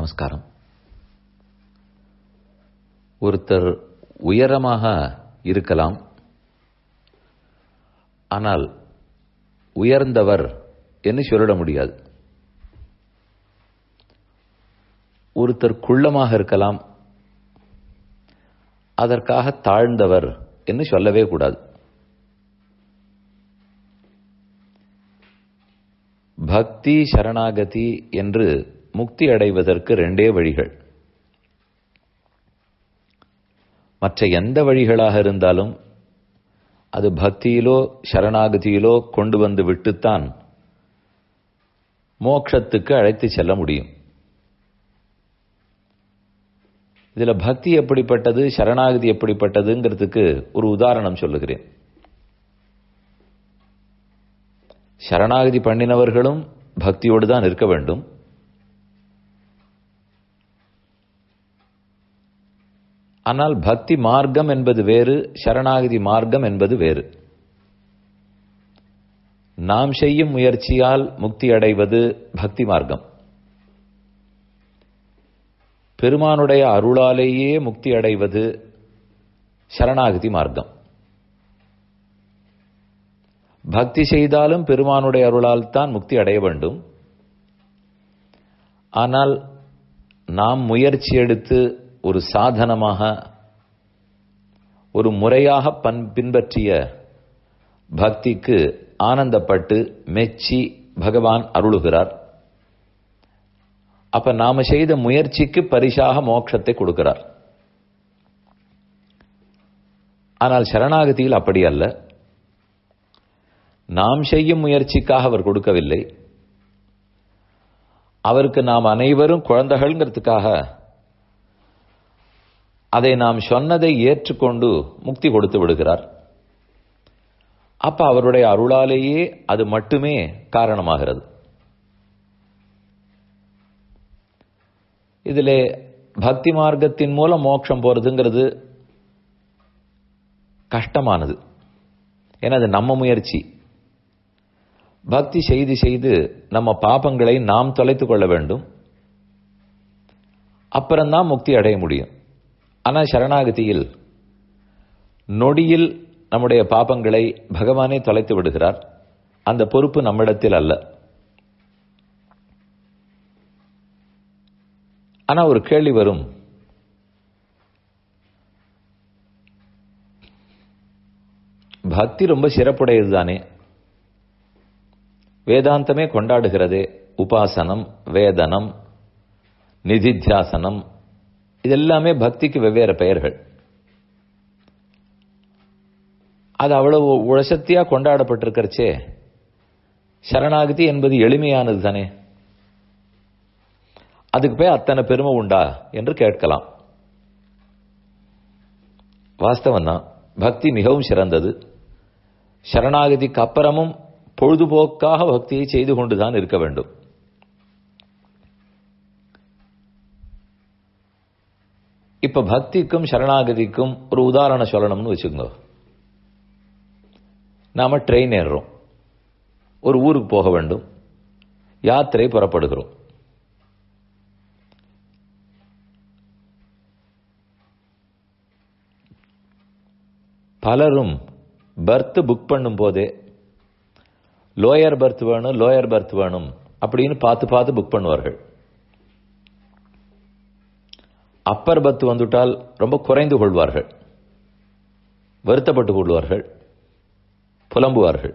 நமஸ்காரம் ஒருத்தர் உயரமாக இருக்கலாம் ஆனால் உயர்ந்தவர் என்று சொல்லிட முடியாது ஒருத்தர் குள்ளமாக இருக்கலாம் அதற்காக தாழ்ந்தவர் என்று சொல்லவே கூடாது பக்தி சரணாகதி என்று முக்தி அடைவதற்கு ரெண்டே வழிகள் மற்ற எந்த வழிகளாக இருந்தாலும் அது பக்தியிலோ சரணாகதியிலோ கொண்டு வந்து விட்டுத்தான் மோட்சத்துக்கு அழைத்து செல்ல முடியும் இதுல பக்தி எப்படிப்பட்டது சரணாகதி எப்படிப்பட்டதுங்கிறதுக்கு ஒரு உதாரணம் சொல்லுகிறேன் சரணாகதி பண்ணினவர்களும் பக்தியோடு தான் இருக்க வேண்டும் ஆனால் பக்தி மார்க்கம் என்பது வேறு சரணாகதி மார்க்கம் என்பது வேறு நாம் செய்யும் முயற்சியால் முக்தி அடைவது பக்தி மார்க்கம் பெருமானுடைய அருளாலேயே முக்தி அடைவது சரணாகதி மார்க்கம் பக்தி செய்தாலும் பெருமானுடைய அருளால் தான் முக்தி அடைய வேண்டும் ஆனால் நாம் முயற்சி எடுத்து ஒரு சாதனமாக ஒரு முறையாக பன் பின்பற்றிய பக்திக்கு ஆனந்தப்பட்டு மெச்சி பகவான் அருளுகிறார் அப்ப நாம செய்த முயற்சிக்கு பரிசாக மோட்சத்தை கொடுக்கிறார் ஆனால் சரணாகதியில் அப்படி அல்ல நாம் செய்யும் முயற்சிக்காக அவர் கொடுக்கவில்லை அவருக்கு நாம் அனைவரும் குழந்தைகள்ங்கிறதுக்காக அதை நாம் சொன்னதை ஏற்றுக்கொண்டு முக்தி கொடுத்து விடுகிறார் அப்ப அவருடைய அருளாலேயே அது மட்டுமே காரணமாகிறது இதிலே பக்தி மார்க்கத்தின் மூலம் மோட்சம் போறதுங்கிறது கஷ்டமானது ஏன்னா அது நம்ம முயற்சி பக்தி செய்து செய்து நம்ம பாபங்களை நாம் தொலைத்துக் கொள்ள வேண்டும் அப்புறம்தான் முக்தி அடைய முடியும் ஆனால் சரணாகதியில் நொடியில் நம்முடைய பாபங்களை பகவானே தொலைத்து விடுகிறார் அந்த பொறுப்பு நம்மிடத்தில் அல்ல ஆனா ஒரு கேள்வி வரும் பக்தி ரொம்ப சிறப்புடையது தானே வேதாந்தமே கொண்டாடுகிறதே உபாசனம் வேதனம் நிதித்தியாசனம் இதெல்லாமே பக்திக்கு வெவ்வேறு பெயர்கள் அது அவ்வளவு உழசத்தியா கொண்டாடப்பட்டிருக்கிறச்சே சரணாகதி என்பது எளிமையானது தானே அதுக்கு போய் அத்தனை பெருமை உண்டா என்று கேட்கலாம் வாஸ்தவம் தான் பக்தி மிகவும் சிறந்தது சரணாகதிக்கு அப்புறமும் பொழுதுபோக்காக பக்தியை செய்து கொண்டுதான் இருக்க வேண்டும் இப்ப பக்திக்கும் சரணாகதிக்கும் ஒரு உதாரணம் சொல்லணும்னு வச்சுக்கோங்க நாம ட்ரெயின் ஏறுறோம் ஒரு ஊருக்கு போக வேண்டும் யாத்திரை புறப்படுகிறோம் பலரும் பர்த் புக் பண்ணும் போதே லோயர் பர்த் வேணும் லோயர் பர்த் வேணும் அப்படின்னு பார்த்து பார்த்து புக் பண்ணுவார்கள் அப்பர் பர்த் வந்துட்டால் ரொம்ப குறைந்து கொள்வார்கள் வருத்தப்பட்டு கொள்வார்கள் புலம்புவார்கள்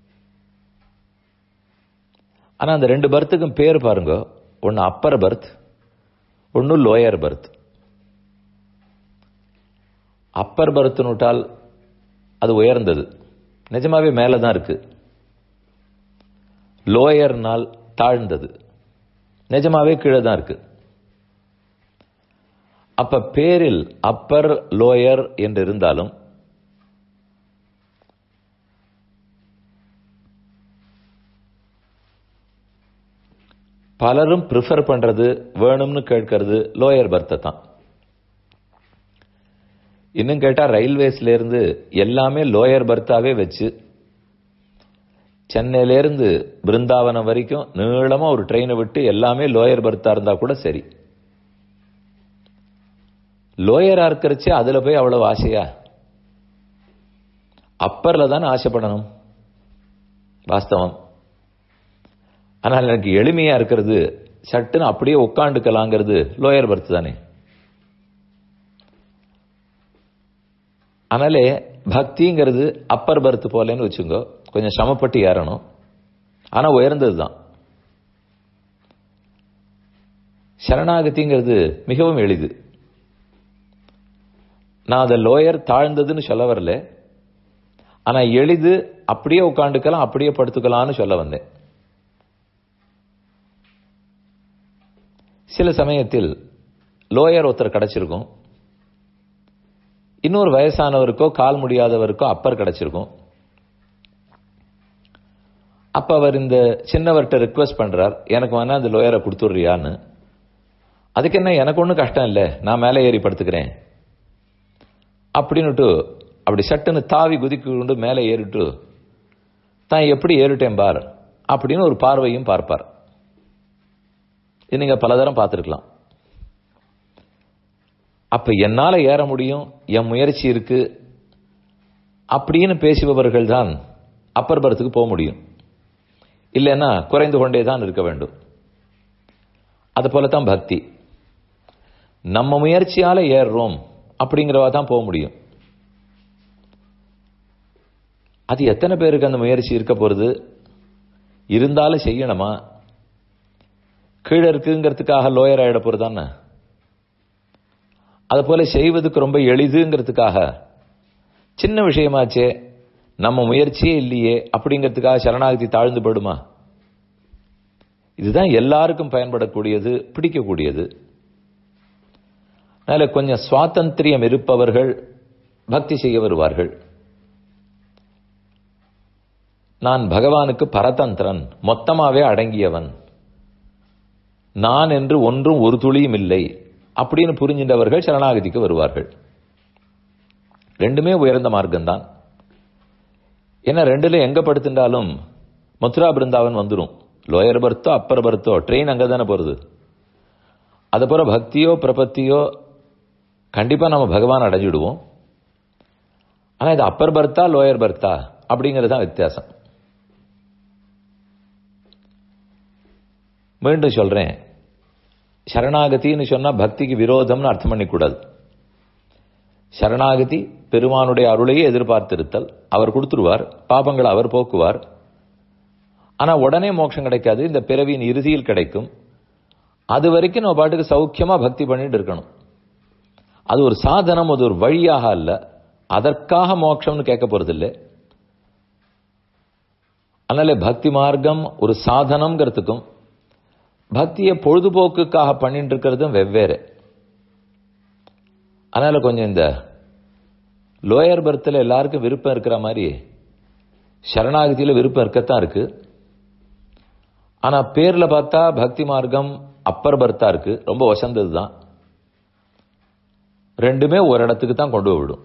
ஆனா அந்த ரெண்டு பர்த்துக்கும் பேர் பாருங்க ஒன்னு அப்பர் பர்த் ஒன்னு லோயர் பர்த் அப்பர் பர்த்னுட்டால் அது உயர்ந்தது நிஜமாவே மேல தான் இருக்கு லோயர்னால் தாழ்ந்தது நிஜமாவே கீழே தான் இருக்கு அப்ப பேரில் அப்பர் லோயர் என்று இருந்தாலும் பலரும் ப்ரிஃபர் பண்றது வேணும்னு கேட்கறது லோயர் பர்த்தை தான் இன்னும் கேட்டா ரயில்வேஸ்ல இருந்து எல்லாமே லோயர் பர்த்தாவே வச்சு சென்னையில இருந்து பிருந்தாவனம் வரைக்கும் நீளமா ஒரு ட்ரெயினை விட்டு எல்லாமே லோயர் பர்த்தா இருந்தா கூட சரி லோயரா இருக்கிறச்சு அதுல போய் அவ்வளவு ஆசையா அப்பர்ல தானே ஆசைப்படணும் வாஸ்தவம் ஆனால் எனக்கு எளிமையா இருக்கிறது சட்டுன்னு அப்படியே உட்காந்துக்கலாங்கிறது லோயர் பர்த் தானே அதனாலே பக்திங்கிறது அப்பர் பர்த் போலன்னு வச்சுங்கோ கொஞ்சம் சிரமப்பட்டு ஏறணும் ஆனா உயர்ந்தது தான் சரணாகதிங்கிறது மிகவும் எளிது நான் அதை லோயர் தாழ்ந்ததுன்னு சொல்ல வரல ஆனா எளிது அப்படியே உட்காந்துக்கலாம் அப்படியே படுத்துக்கலாம்னு சொல்ல வந்தேன் சில சமயத்தில் லோயர் ஒருத்தர் கிடைச்சிருக்கும் இன்னொரு வயசானவருக்கோ கால் முடியாதவருக்கோ அப்பர் கிடைச்சிருக்கும் அப்ப அவர் இந்த சின்னவர்கிட்ட ரிக்வெஸ்ட் பண்றார் எனக்கு வேணா அந்த லோயரை கொடுத்துட்றியான்னு அதுக்கு என்ன எனக்கு ஒன்றும் கஷ்டம் இல்லை நான் மேலே ஏறி படுத்துக்கிறேன் அப்படின்னுட்டு அப்படி சட்டுன்னு தாவி குதிக்கு கொண்டு மேலே ஏறிட்டு தான் எப்படி ஏறிட்டேன் பார் அப்படின்னு ஒரு பார்வையும் பார்ப்பார் இது நீங்க பலதரம் பார்த்துருக்கலாம் அப்ப என்னால ஏற முடியும் என் முயற்சி இருக்கு அப்படின்னு பேசுபவர்கள் தான் அப்பர் பரத்துக்கு போக முடியும் இல்லைன்னா குறைந்து கொண்டே தான் இருக்க வேண்டும் அது போலத்தான் பக்தி நம்ம முயற்சியால ஏறுறோம் அப்படிங்கிறவா தான் போக முடியும் அது எத்தனை பேருக்கு அந்த முயற்சி இருக்க போறது இருந்தாலும் செய்யணுமா கீழே இருக்குங்கிறதுக்காக லோயர் ஆயிட போறதானே அது போல செய்வதுக்கு ரொம்ப எளிதுங்கிறதுக்காக சின்ன விஷயமாச்சே நம்ம முயற்சியே இல்லையே அப்படிங்கிறதுக்காக சரணாகதி தாழ்ந்து போடுமா இதுதான் எல்லாருக்கும் பயன்படக்கூடியது பிடிக்கக்கூடியது அதனால கொஞ்சம் சுவாதந்திரியம் இருப்பவர்கள் பக்தி செய்ய வருவார்கள் நான் பகவானுக்கு பரதந்திரன் மொத்தமாவே அடங்கியவன் நான் என்று ஒன்றும் ஒரு துளியும் இல்லை அப்படின்னு புரிஞ்சின்றவர்கள் சரணாகதிக்கு வருவார்கள் ரெண்டுமே உயர்ந்த மார்க்கம்தான் ஏன்னா ரெண்டுல எங்க படுத்துட்டாலும் மதுரா பிருந்தாவன் வந்துடும் லோயர் பர்த்தோ அப்பர் பர்த்தோ ட்ரெயின் அங்கே தானே போகிறது அது போல பக்தியோ பிரபத்தியோ கண்டிப்பா நம்ம பகவான் அடைஞ்சிடுவோம் ஆனா இது அப்பர் பர்த்தா லோயர் பர்த்தா அப்படிங்கிறது தான் வித்தியாசம் மீண்டும் சொல்றேன் சரணாகதின்னு சொன்னா பக்திக்கு விரோதம்னு அர்த்தம் பண்ணிக்கூடாது சரணாகதி பெருமானுடைய அருளையே எதிர்பார்த்திருத்தல் அவர் கொடுத்துருவார் பாபங்களை அவர் போக்குவார் ஆனா உடனே மோட்சம் கிடைக்காது இந்த பிறவியின் இறுதியில் கிடைக்கும் அது வரைக்கும் நம்ம பாட்டுக்கு சௌக்கியமா பக்தி பண்ணிட்டு இருக்கணும் அது ஒரு சாதனம் அது ஒரு வழியாக அல்ல அதற்காக மோட்சம்னு கேட்க போறது இல்லை அதனால பக்தி மார்க்கம் ஒரு சாதனம்ங்கிறதுக்கும் பக்தியை பொழுதுபோக்குக்காக பண்ணிட்டு இருக்கிறதும் வெவ்வேறு அதனால கொஞ்சம் இந்த லோயர் பர்த்தில் எல்லாருக்கும் விருப்பம் இருக்கிற மாதிரி சரணாகதியில் விருப்பம் இருக்கத்தான் இருக்கு ஆனா பேர்ல பார்த்தா பக்தி மார்க்கம் அப்பர் பர்த்தா இருக்கு ரொம்ப வசந்தது தான் ரெண்டுமே ஒரு இடத்துக்கு தான் கொண்டு விடும்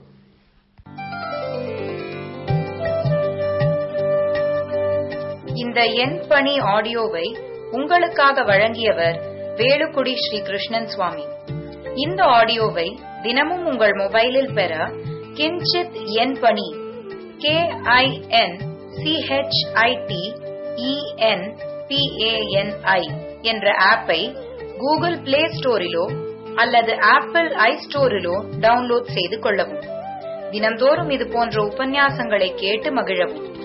இந்த என் பணி ஆடியோவை உங்களுக்காக வழங்கியவர் வேலுக்குடி ஸ்ரீ கிருஷ்ணன் சுவாமி இந்த ஆடியோவை தினமும் உங்கள் மொபைலில் பெற கிஞ்சித் என் பணி கே ஐ என் சிஹெச்ஐடி இஎன் பிஏஎன்ஐ என்ற ஆப்பை கூகுள் பிளே ஸ்டோரிலோ அல்லது ஆப்பிள் ஐ ஸ்டோரிலோ டவுன்லோட் செய்து கொள்ளவும் தினம்தோறும் இது போன்ற உபன்யாசங்களை கேட்டு மகிழவும்